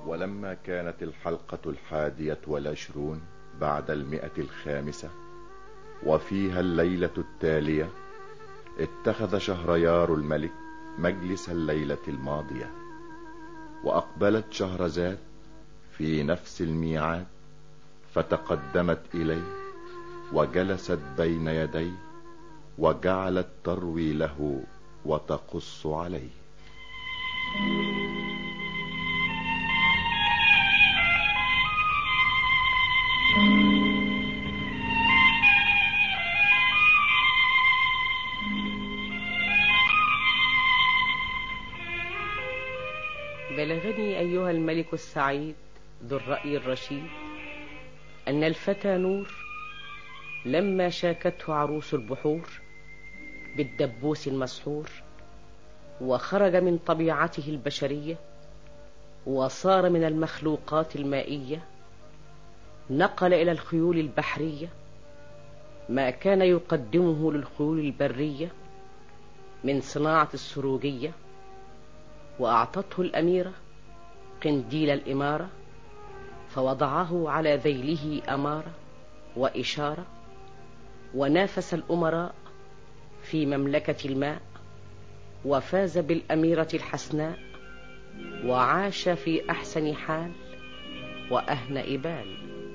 ولما كانت الحلقة الحادية والعشرون بعد المئة الخامسة وفيها الليلة التالية اتخذ شهريار الملك مجلس الليلة الماضية وأقبلت شهرزاد في نفس الميعاد فتقدمت إليه وجلست بين يديه وجعلت تروي له وتقص عليه بلغني أيها الملك السعيد ذو الرأي الرشيد أن الفتى نور لما شاكته عروس البحور بالدبوس المسحور وخرج من طبيعته البشرية وصار من المخلوقات المائية نقل إلى الخيول البحرية ما كان يقدمه للخيول البرية من صناعة السروجية وأعطته الأميرة قنديل الإمارة فوضعه على ذيله أمارة وإشارة ونافس الأمراء في مملكة الماء وفاز بالأميرة الحسناء وعاش في أحسن حال وأهن إبال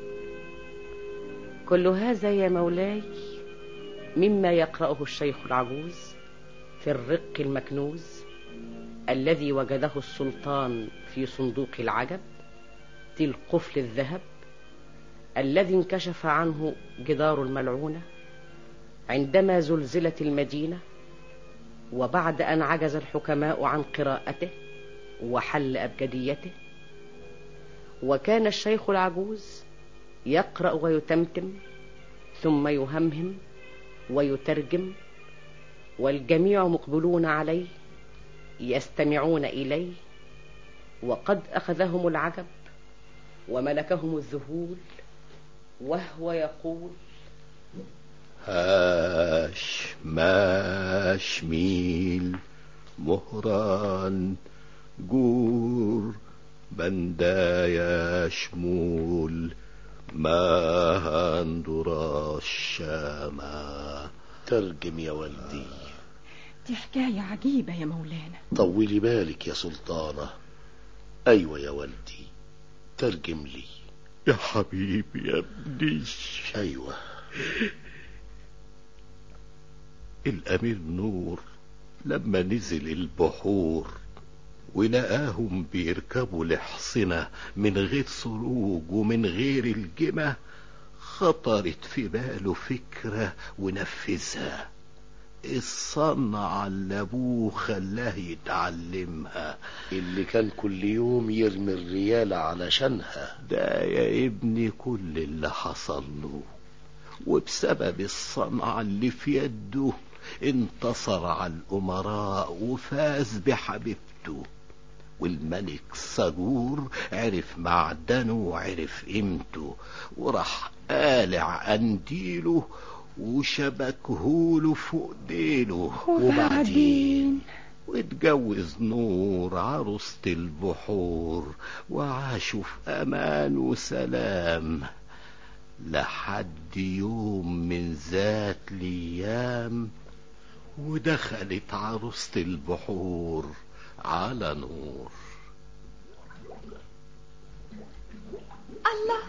كل هذا يا مولاي مما يقرأه الشيخ العجوز في الرق المكنوز الذي وجده السلطان في صندوق العجب ذي القفل الذهب الذي انكشف عنه جدار الملعونة عندما زلزلت المدينة وبعد أن عجز الحكماء عن قراءته وحل أبجديته وكان الشيخ العجوز يقرأ ويتمتم ثم يهمهم ويترجم والجميع مقبلون عليه يستمعون إليه وقد أخذهم العجب وملكهم الذهول وهو يقول هاش ماش ميل مهران جور بندايا شمول ما هندرا الشاما ترجم يا والدي دي حكاية عجيبة يا مولانا طولي بالك يا سلطانة أيوة يا والدي ترجم لي يا حبيبي يا ابني أيوة الأمير نور لما نزل البحور ولقاهم بيركبوا الحصنة من غير سروج ومن غير الجمة خطرت في باله فكرة ونفذها الصنعة اللي أبوه خلاه يتعلمها اللي كان كل يوم يرمي الريال علشانها ده يا ابني كل اللي حصل له وبسبب الصنعة اللي في يده انتصر على الأمراء وفاز بحبيبته والملك صجور عرف معدنه وعرف قيمته وراح قالع قنديله وشبكهوله فوق ديله وبعدين واتجوز نور عروسة البحور وعاشوا في أمان وسلام لحد يوم من ذات الأيام ودخلت عروسة البحور على نور الله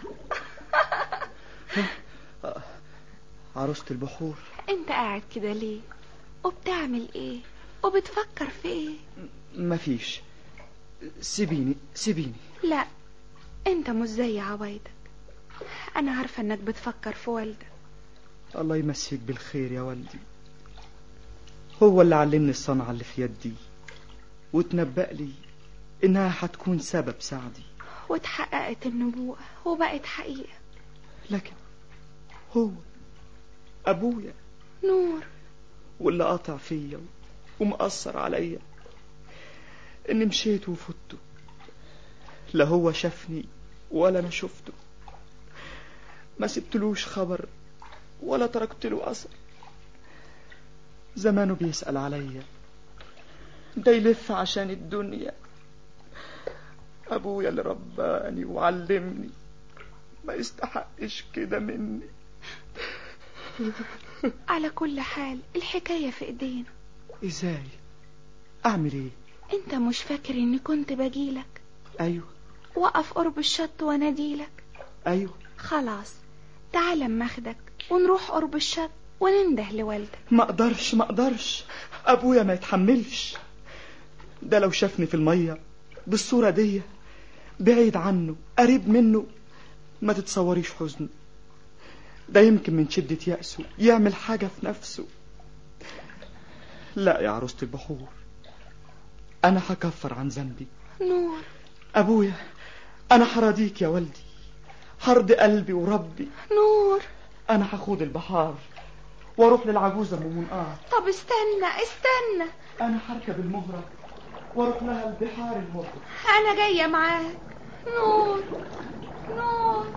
عروسة البحور انت قاعد كده ليه وبتعمل ايه وبتفكر في ايه مفيش سيبيني سيبيني لا انت مش زي عوايدك انا عارفة انك بتفكر في والدك الله يمسيك بالخير يا والدي هو اللي علمني الصنعة اللي في يدي وتنبأ لي إنها هتكون سبب سعدي واتحققت النبوءة وبقت حقيقة لكن هو أبويا نور واللي قاطع فيا ومأثر عليا إني مشيت وفته لا هو شافني ولا أنا شفته ما سبتلوش خبر ولا تركت له أثر زمانه بيسأل عليا ده يلف عشان الدنيا أبويا اللي رباني وعلمني ما يستحقش كده مني على كل حال الحكاية في ايدينا ازاي اعمل ايه انت مش فاكر اني كنت بجيلك ايوه وقف قرب الشط واناديلك ايوه خلاص تعال اما اخدك ونروح قرب الشط وننده لوالدك ما اقدرش ما اقدرش ابويا ما يتحملش ده لو شافني في الميه بالصوره دي بعيد عنه قريب منه ما تتصوريش حزنه ده يمكن من شدة يأسه يعمل حاجة في نفسه لا يا عروسة البحور أنا هكفر عن ذنبي نور أبويا أنا حراضيك يا والدي حرض قلبي وربي نور أنا هخوض البحار واروح للعجوزة أم منقار طب استنى استنى أنا هركب المهرة واروح لها البحار المهرة انا جاية معاك نور نور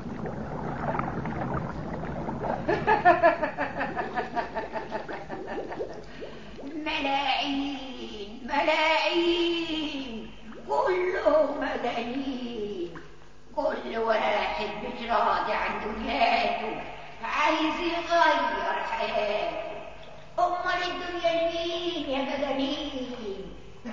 ملاعين ملاعين كلهم مجانين كل واحد مش راضي عن دنياته عايز يغير حياته امال الدنيا لمين يا مجانين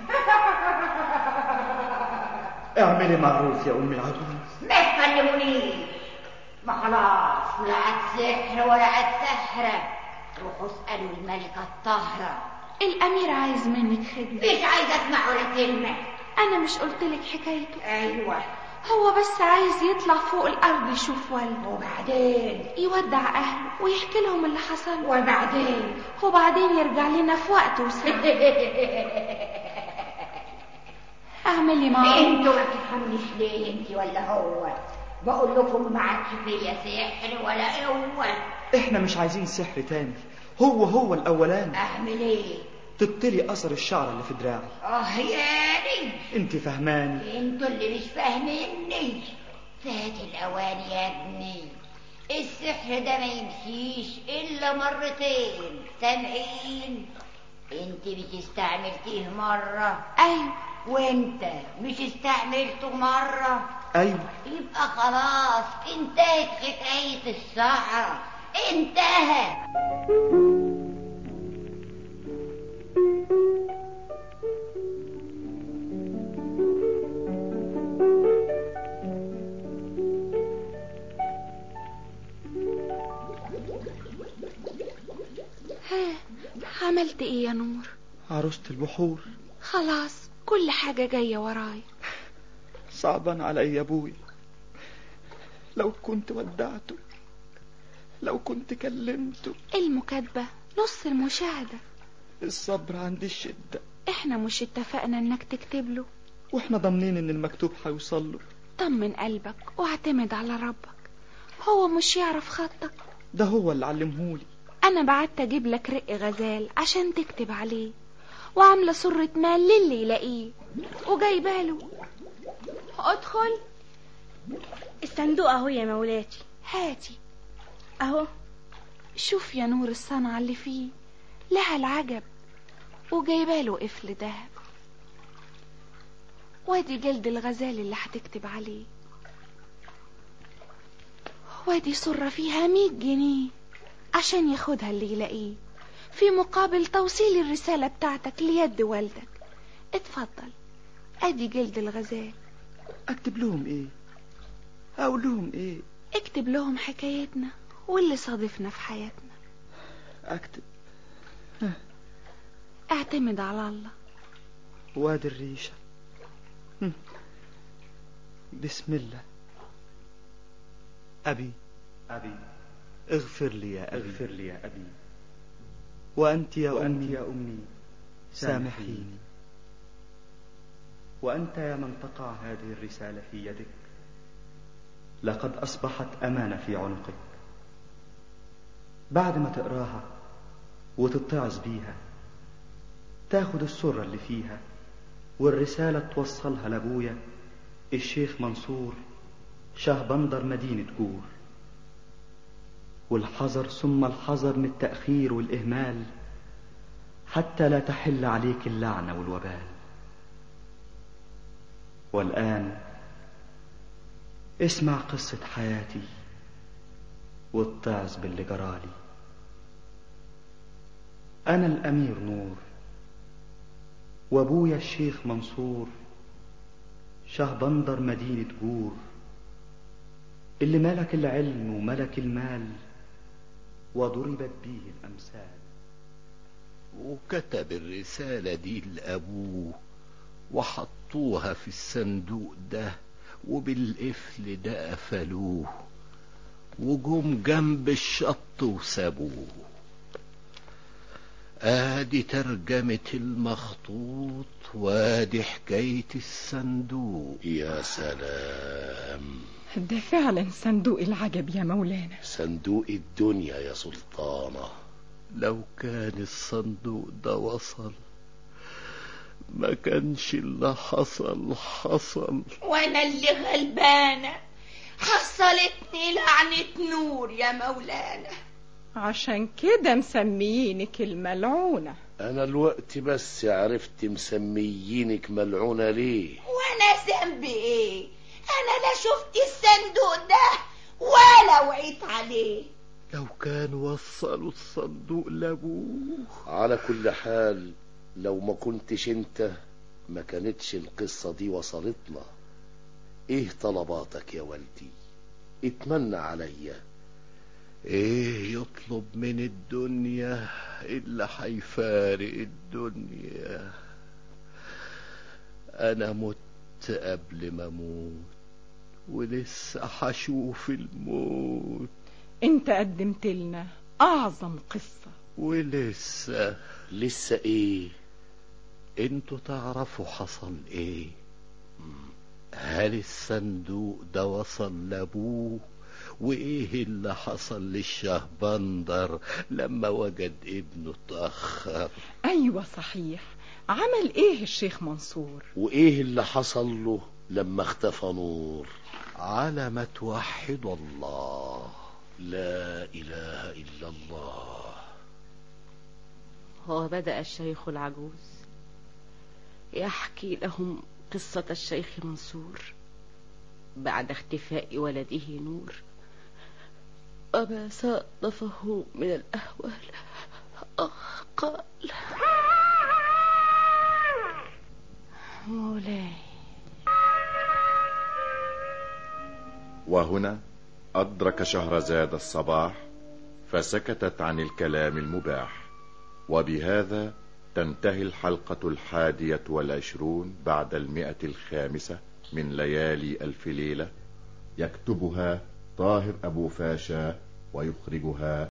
اعملي معروف يا أم العجوز ما تكلمونيش ما خلاص لا عاد سحر ولا عاد سحرة روحوا اسألوا الملكة الطاهرة الامير عايز منك خدمة مش عايزة اسمع ولا كلمة انا مش قلتلك حكايته ايوه هو بس عايز يطلع فوق الارض يشوف والده وبعدين يودع اهله ويحكي لهم اللي حصل له. وبعدين وبعدين يرجع لنا في وقت وساعة اعملي معروف انتوا ما بتفهمنيش ليه انت ولا هو بقول لكم ما عادش فيا سحر ولا قوة احنا مش عايزين سحر تاني هو هو الأولاني اعمل ايه تبتلي أثر الشعر اللي في دراعي اه ياني انت فهماني انتوا اللي مش فاهميني فات الاوان يا ابني السحر ده ما يمشيش الا مرتين سامعين انت مش استعملتيه مرة ايوه وانت مش استعملته مرة أيوة يبقى خلاص انتهت حكاية السحرة انتهت ها عملت ايه يا نور عروسة البحور خلاص كل حاجة جاية وراي صعبا علي يا ابوي لو كنت ودعته لو كنت كلمته المكاتبة نص المشاهدة الصبر عندي الشدة احنا مش اتفقنا انك تكتب له واحنا ضامنين ان المكتوب هيوصل له طمن قلبك واعتمد على ربك هو مش يعرف خطك ده هو اللي علمهولي انا بعت اجيب لك رق غزال عشان تكتب عليه وعامله سرة مال للي يلاقيه وجايباله ادخل الصندوق اهو يا مولاتي هاتي اهو شوف يا نور الصنعة اللي فيه لها العجب وجايباله قفل دهب وادي جلد الغزال اللي هتكتب عليه وادي سرة فيها مية جنيه عشان ياخدها اللي يلاقيه في مقابل توصيل الرسالة بتاعتك ليد والدك اتفضل ادي جلد الغزال اكتب لهم ايه اقول لهم ايه اكتب لهم حكايتنا واللي صادفنا في حياتنا اكتب اعتمد على الله وادي الريشة هم. بسم الله أبي أبي اغفر لي يا أبي اغفر لي يا أبي وأنت يا وأنت أمي يا أمي سامحيني وأنت يا من تقع هذه الرسالة في يدك لقد أصبحت أمانة في عنقك بعد ما تقراها وتتعظ بيها تاخد السرة اللي فيها والرسالة توصلها لأبويا الشيخ منصور شهبندر مدينة جور والحذر ثم الحذر من التأخير والإهمال حتى لا تحل عليك اللعنة والوبال والآن اسمع قصة حياتي واتعظ باللي جرالي أنا الأمير نور وأبويا الشيخ منصور شهبندر مدينة جور اللي ملك العلم وملك المال وضربت بيه الأمثال وكتب الرسالة دي لأبوه وحطوها في الصندوق ده وبالقفل ده قفلوه وجم جنب الشط وسابوه ادي ترجمة المخطوط وادي حكاية الصندوق يا سلام ده فعلا صندوق العجب يا مولانا صندوق الدنيا يا سلطانة لو كان الصندوق ده وصل ما كانش اللي حصل حصل وانا اللي غلبانة حصلتني لعنة نور يا مولانا عشان كده مسميينك الملعونة انا الوقت بس عرفت مسميينك ملعونة ليه وانا ذنبي ايه انا لا شفت الصندوق ده ولا وعيت عليه لو كان وصلوا الصندوق لابوه على كل حال لو ما كنتش انت ما كانتش القصة دي وصلتنا ايه طلباتك يا والدي اتمنى عليا ايه يطلب من الدنيا اللي حيفارق الدنيا انا مت قبل ما اموت ولسه حشوف الموت انت قدمت لنا اعظم قصة ولسه لسه ايه انتوا تعرفوا حصل ايه هل الصندوق ده وصل لابوه وايه اللي حصل للشهبندر لما وجد ابنه اتأخر ايوه صحيح عمل ايه الشيخ منصور وايه اللي حصل له لما اختفى نور على ما توحد الله لا اله الا الله وبدأ الشيخ العجوز يحكي لهم قصة الشيخ منصور بعد اختفاء ولده نور وما صادفه من الأهوال أخ قال مولاي وهنا أدرك شهرزاد الصباح فسكتت عن الكلام المباح وبهذا تنتهي الحلقة الحادية والعشرون بعد المئة الخامسة من ليالي ألف ليلة يكتبها طاهر أبو فاشا ويخرجها